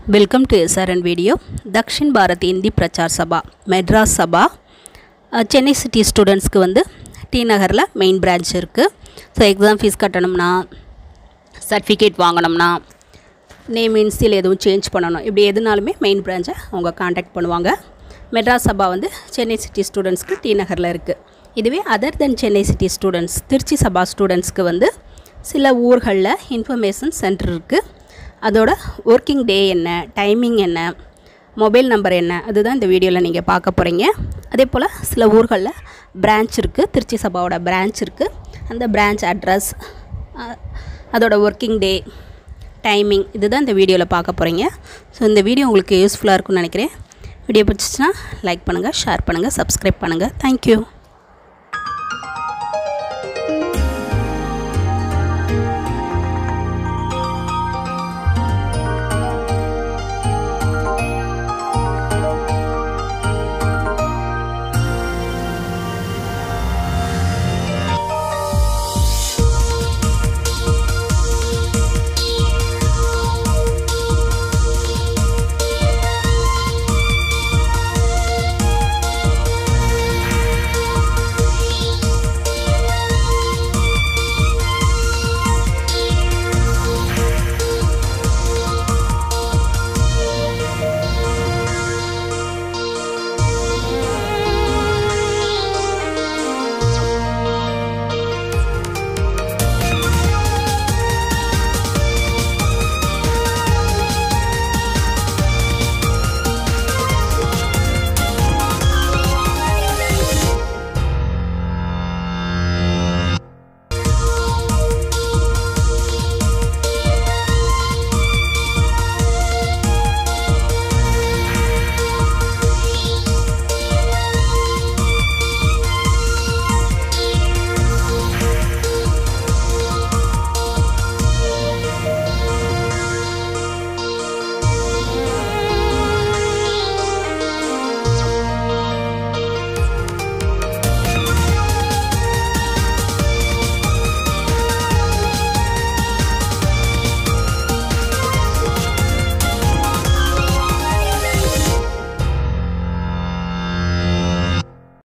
welcome to SRN video Dakshin Bharat Hindi Prachar Sabha Madras Sabha அஹ், Chennai city ஸ்டூடெண்ட்ஸ்க்கு வந்து டி நகரில் மெயின் பிரான்ச் இருக்குது ஸோ எக்ஸாம் ஃபீஸ் கட்டணும்னா சர்டிஃபிகேட் வாங்கணும்னா நேம் இன்சில் எதுவும் சேஞ்ச் பண்ணணும் இப்படி எதுனாலுமே மெயின் பிரான்ச்சை அவங்க காண்டாக்ட் பண்ணுவாங்க மெட்ராஸ் சபா வந்து சென்னை சிட்டி ஸ்டூடெண்ட்ஸ்க்கு டி நகரில் இருக்குது இதுவே other than Chennai city students Trichy Sabha ஸ்டூடெண்ட்ஸ்க்கு வந்து சில ஊர்களில் இன்ஃபர்மேஷன் சென்டர் இருக்குது அதோட ஒர்க்கிங் டே என்ன டைமிங் என்ன மொபைல் நம்பர் என்ன அதுதான் இந்த வீடியோவில் நீங்கள் பார்க்க போகிறீங்க அதே போல் சில ஊர்களில் பிரான்ச் இருக்குது திருச்சி சபாவோட பிரான்ச் இருக்குது அந்த பிரான்ச் அட்ரஸ் அதோட ஒர்க்கிங் டே டைமிங் இதுதான் இந்த வீடியோவில் பார்க்க போகிறீங்க ஸோ இந்த வீடியோ உங்களுக்கு யூஸ்ஃபுல்லாக இருக்கும்னு நினைக்கிறேன் வீடியோ பிடிச்சிச்சின்னா லைக் பண்ணுங்கள் ஷேர் பண்ணுங்கள் சப்ஸ்கிரைப் பண்ணுங்கள் தேங்க்யூ